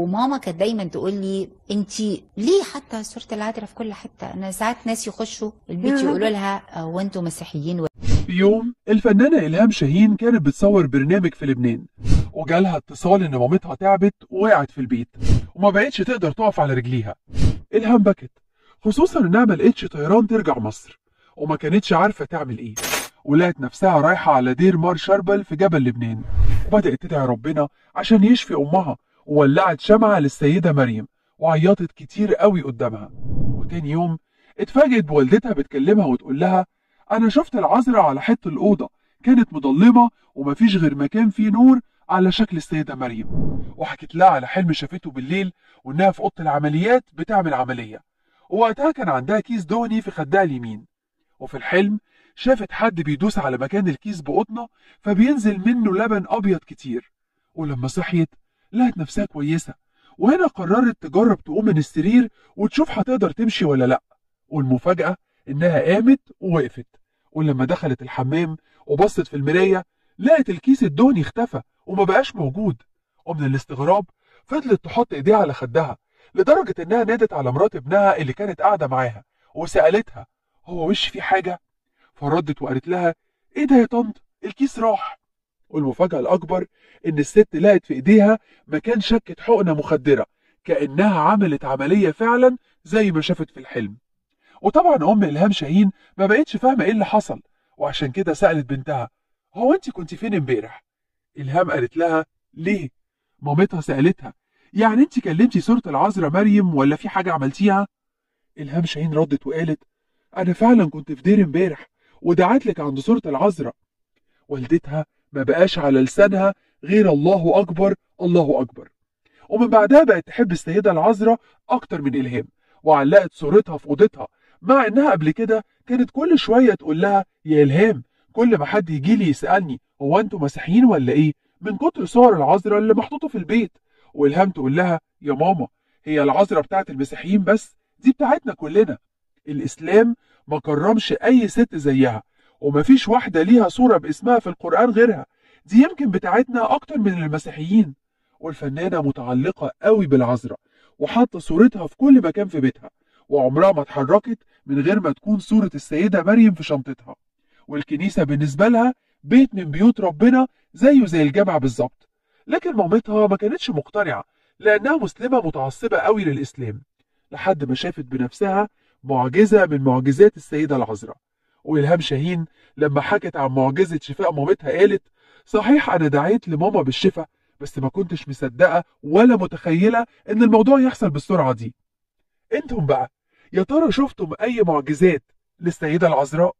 وماما كانت دايما تقول لي انت ليه حتى صوره العذراء في كل حته انا ساعات ناس يخشوا البيت يا يقولوا لها هو انتوا مسيحيين في يوم الفنانة إلهام شاهين كانت بتصور برنامج في لبنان وجالها اتصال إن مامتها تعبت ووقعت في البيت وما بقتش تقدر تقف على رجليها إلهام بكت خصوصا إنها ما لقتش طيران ترجع مصر وما كانتش عارفة تعمل إيه ولقت نفسها رايحة على دير مار شربل في جبل لبنان وبدأت تدعي ربنا عشان يشفي أمها وولعت شمعة للسيدة مريم وعيطت كتير قوي قدامها وتاني يوم اتفاجئت بوالدتها بتكلمها وتقول لها أنا شفت العذراء على حتة الأوضة كانت مضلمة ومفيش غير مكان فيه نور على شكل السيدة مريم وحكت لها على حلم شافته بالليل وإنها في أوضة العمليات بتعمل عملية ووقتها كان عندها كيس دهني في خدها اليمين وفي الحلم شافت حد بيدوس على مكان الكيس بقطنة فبينزل منه لبن أبيض كتير ولما صحيت لقت نفسها كويسة وهنا قررت تجرب تقوم من السرير وتشوف هتقدر تمشي ولا لأ والمفاجأة إنها قامت ووقفت ولما دخلت الحمام وبصت في المراية لقت الكيس الدهني اختفى وما بقاش موجود ومن الاستغراب فضلت تحط ايديها على خدها لدرجة انها نادت على مرات ابنها اللي كانت قاعدة معاها وسألتها هو وش في حاجة فردت وقالت لها ايه ده يا طنط الكيس راح والمفاجأة الأكبر إن الست لقت في إيديها مكان شكة حقنة مخدرة كأنها عملت عملية فعلا زي ما شافت في الحلم وطبعا أم إلهام شاهين ما بقتش فاهمة إيه اللي حصل وعشان كده سألت بنتها هو أنت كنت فين امبارح؟ إلهام قالت لها ليه؟ مامتها سألتها يعني أنت كلمتي صورة العذراء مريم ولا في حاجة عملتيها؟ إلهام شاهين ردت وقالت أنا فعلا كنت في دير امبارح ودعت لك عند صورة العذراء والدتها ما بقاش على لسانها غير الله أكبر الله أكبر ومن بعدها بقت تحب السيدة العذراء أكتر من إلهام وعلقت صورتها في أوضتها مع إنها قبل كده كانت كل شوية تقول لها يا إلهام كل ما حد يجي لي يسألني هو أنتوا مسيحيين ولا إيه من كتر صور العذراء اللي محطوطة في البيت وإلهام تقول لها يا ماما هي العذراء بتاعت المسيحيين بس دي بتاعتنا كلنا الإسلام ما كرمش أي ست زيها ومفيش واحدة ليها صورة باسمها في القرآن غيرها دي يمكن بتاعتنا أكتر من المسيحيين والفنانة متعلقة قوي بالعذراء وحاطة صورتها في كل مكان في بيتها وعمرها ما اتحركت من غير ما تكون صورة السيدة مريم في شنطتها والكنيسة بالنسبة لها بيت من بيوت ربنا زيه زي الجامع بالظبط لكن مامتها ما كانتش مقتنعة لأنها مسلمة متعصبة قوي للإسلام لحد ما شافت بنفسها معجزة من معجزات السيدة العذراء وإلهام شاهين لما حكت عن معجزة شفاء مامتها قالت صحيح أنا دعيت لماما بالشفاء بس ما كنتش مصدقة ولا متخيلة إن الموضوع يحصل بالسرعة دي انتم بقى يا ترى شفتم أي معجزات للسيدة العذراء